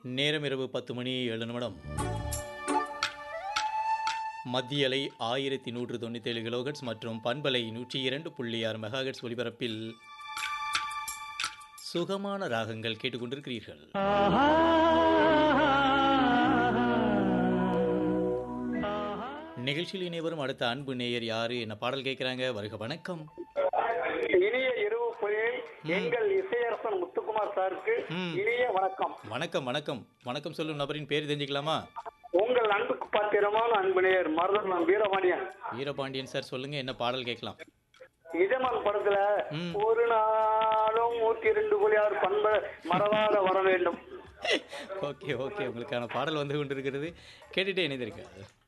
நேரம் இரவு பத்து மணி ஏழு நிமிடம் மத்திய அலை ஆயிரத்தி நூற்று தொண்ணூத்தேழு கிலோகட்ஸ் மற்றும் பண்பலை நூற்றி இரண்டு புள்ளி ஆறு மெகாஹெட்ஸ் ஒலிபரப்பில் சுகமான ராகங்கள் கேட்டுக்கொண்டிருக்கிறீர்கள் நிகழ்ச்சியில் இணைவரும் அடுத்த அன்பு நேயர் யாரு என்ன பாடல் கேட்குறாங்க வருக வணக்கம் இனிய இரவு பொழியை எங்கள் இசையரசன் முத்துக்குமார் சாருக்கு ம். இனிய வணக்கம் வணக்கம் வணக்கம் வணக்கம் சொல்லும் நபரின் பேர் தெரிஞ்சுக்கலாமா உங்கள் அன்புக்கு பாத்திரமான அன்பினையர் மருதம் வீரமணியன் வீரபாண்டியன் சார் சொல்லுங்க என்ன பாடல் கேட்கலாம் இதமான் படத்துல ம். ஒரு நாளும் நூத்தி இரண்டு புள்ளியார் பண்ப மறவாத வர வேண்டும் ஓகே ஓகே உங்களுக்கான பாடல் வந்து கொண்டிருக்கிறது கேட்டுட்டே இணைந்திருக்காது